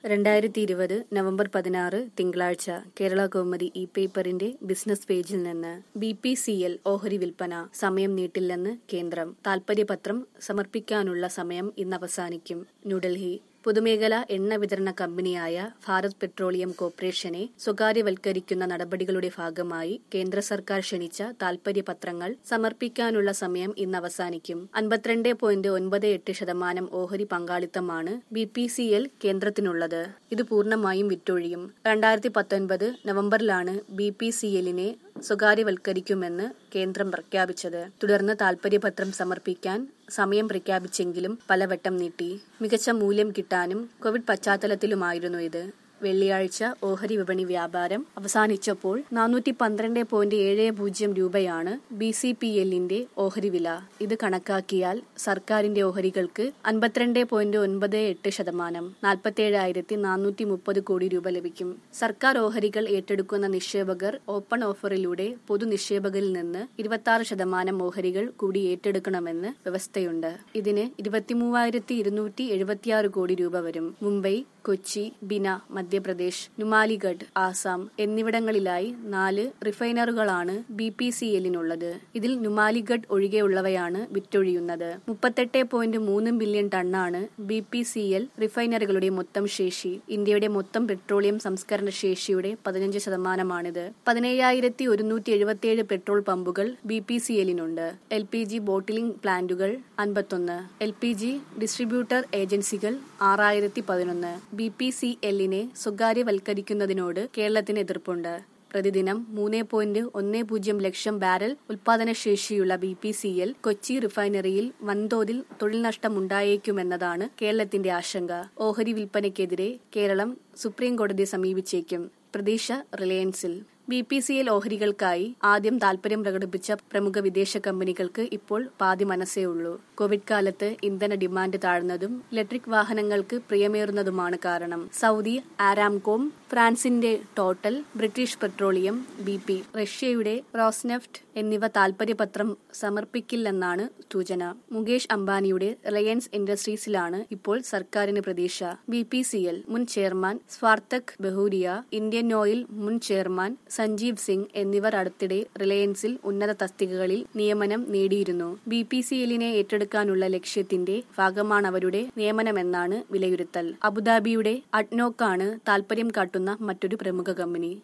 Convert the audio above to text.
രണ്ടായിരത്തി ഇരുപത് നവംബർ പതിനാറ് തിങ്കളാഴ്ച കേരള കൗമുദി ഇ പേപ്പറിന്റെ ബിസിനസ് പേജിൽ നിന്ന് ബി പി സി എൽ ഓഹരി വിൽപ്പന സമയം നീട്ടില്ലെന്ന് കേന്ദ്രം താൽപര്യപത്രം സമർപ്പിക്കാനുള്ള സമയം ഇന്ന് അവസാനിക്കും ന്യൂഡൽഹി പൊതുമേഖലാ എണ്ണ വിതരണ കമ്പനിയായ ഭാരത് പെട്രോളിയം കോർപ്പറേഷനെ സ്വകാര്യവൽക്കരിക്കുന്ന നടപടികളുടെ ഭാഗമായി കേന്ദ്ര സർക്കാർ ക്ഷണിച്ച താൽപര്യപത്രങ്ങൾ സമർപ്പിക്കാനുള്ള സമയം ഇന്ന് അവസാനിക്കും അൻപത്തിരണ്ട് പോയിന്റ് ഒൻപത് എട്ട് ശതമാനം ഓഹരി പങ്കാളിത്തമാണ് ബി പി സി എൽ കേന്ദ്രത്തിനുള്ളത് ഇത് പൂർണ്ണമായും വിറ്റൊഴിയും രണ്ടായിരത്തി പത്തൊൻപത് നവംബറിലാണ് ബി പി സി എല്ലിനെ സ്വകാര്യവൽക്കരിക്കുമെന്ന് കേന്ദ്രം പ്രഖ്യാപിച്ചത് തുടർന്ന് താൽപര്യപത്രം സമർപ്പിക്കാൻ സമയം പ്രഖ്യാപിച്ചെങ്കിലും പലവട്ടം നീട്ടി മികച്ച മൂല്യം കിട്ടാനും കോവിഡ് പശ്ചാത്തലത്തിലുമായിരുന്നു ഇത് വെള്ളിയാഴ്ച ഓഹരി വിപണി വ്യാപാരം അവസാനിച്ചപ്പോൾ നാനൂറ്റി പന്ത്രണ്ട് പോയിന്റ് ഏഴ് പൂജ്യം രൂപയാണ് ബി സി പി എല്ലിന്റെ ഓഹരി വില ഇത് കണക്കാക്കിയാൽ സർക്കാരിന്റെ ഓഹരികൾക്ക് അൻപത്തിരണ്ട് പോയിന്റ് ഒൻപത് എട്ട് ശതമാനം നാൽപ്പത്തിയേഴായിരത്തി നാനൂറ്റി മുപ്പത് കോടി രൂപ ലഭിക്കും സർക്കാർ ഓഹരികൾ ഏറ്റെടുക്കുന്ന നിക്ഷേപകർ ഓപ്പൺ ഓഫറിലൂടെ പൊതു നിക്ഷേപകരിൽ നിന്ന് ഇരുപത്തി ശതമാനം ഓഹരികൾ കൂടി ഏറ്റെടുക്കണമെന്ന് വ്യവസ്ഥയുണ്ട് ഇതിന് ഇരുപത്തിമൂവായിരത്തി ഇരുന്നൂറ്റി എഴുപത്തിയാറ് കോടി രൂപ വരും മുംബൈ കൊച്ചി ബിന മധ്യപ്രദേശ് നുമാലിഗഡ് ആസാം എന്നിവിടങ്ങളിലായി നാല് റിഫൈനറുകളാണ് ബി പി സി എല്ലിനുള്ളത് ഇതിൽ നുമാലിഗഡ് ഒഴികെയുള്ളവയാണ് വിറ്റൊഴിയുന്നത് മുപ്പത്തെട്ട് പോയിന്റ് മൂന്ന് ബില്യൺ ടണ്ണാണ് ബി പി സി എൽ റിഫൈനറികളുടെ മൊത്തം ശേഷി ഇന്ത്യയുടെ മൊത്തം പെട്രോളിയം സംസ്കരണ ശേഷിയുടെ പതിനഞ്ച് ശതമാനമാണിത് പതിനയ്യായിരത്തി ഒരുന്നൂറ്റി എഴുപത്തിയേഴ് പെട്രോൾ പമ്പുകൾ ബി പി സി എല്ലിനുണ്ട് എൽ പി ജി ബോട്ടിലിംഗ് പ്ലാന്റുകൾ അൻപത്തൊന്ന് എൽ പി ജി ഡിസ്ട്രിബ്യൂട്ടർ ഏജൻസികൾ ആറായിരത്തി പതിനൊന്ന് ബി പി സി എല്ലിനെ സ്വകാര്യവൽക്കരിക്കുന്നതിനോട് കേരളത്തിന് എതിർപ്പുണ്ട് പ്രതിദിനം മൂന്ന് പോയിന്റ് ഒന്ന് പൂജ്യം ലക്ഷം ബാരൽ ഉൽപാദനശേഷിയുള്ള B P C L Kochi റിഫൈനറിയിൽ വൻതോതിൽ തൊഴിൽ നഷ്ടമുണ്ടായേക്കുമെന്നതാണ് കേരളത്തിന്റെ ആശങ്ക ഓഹരി വിൽപ്പനയ്ക്കെതിരെ കേരളം സുപ്രീം കോടതിയെ സമീപിച്ചേക്കും പ്രതീക്ഷ റിലയൻസിൽ ബി പി സി എൽ ഓഹരികൾക്കായി ആദ്യം താൽപര്യം പ്രകടിപ്പിച്ച പ്രമുഖ വിദേശ കമ്പനികൾക്ക് ഇപ്പോൾ പാതി മനസ്സേ ഉള്ളൂ കോവിഡ് കാലത്ത് ഇന്ധന ഡിമാൻഡ് താഴ്ന്നതും ഇലക്ട്രിക് വാഹനങ്ങൾക്ക് പ്രിയമേറുന്നതുമാണ് കാരണം സൗദി ആരാംകോം ഫ്രാൻസിന്റെ total British petroleum B P റഷ്യയുടെ റോസ്നെഫ്റ്റ് എന്നിവ താൽപര്യപത്രം സമർപ്പിക്കില്ലെന്നാണ് സൂചന മുകേഷ് അംബാനിയുടെ റിലയൻസ് ഇൻഡസ്ട്രീസിലാണ് ഇപ്പോൾ സർക്കാരിന് പ്രതീക്ഷ ബി പി സി എൽ മുൻ chairman Sarthak Behuria Indian oil മുൻ ചെയർമാൻ സഞ്ജീവ് സിംഗ് എന്നിവർ അടുത്തിടെ റിലയൻസിൽ ഉന്നത തസ്തികകളിൽ നിയമനം നേടിയിരുന്നു ബി പി സി എല്ലിനെ ഏറ്റെടുക്കാനുള്ള ലക്ഷ്യത്തിന്റെ ഭാഗമാണ് അവരുടെ നിയമനമെന്നാണ് വിലയിരുത്തൽ അബുദാബിയുടെ അഡ്നോക്കാണ് താൽപര്യം കാട്ടുന്ന മറ്റൊരു പ്രമുഖ കമ്പനി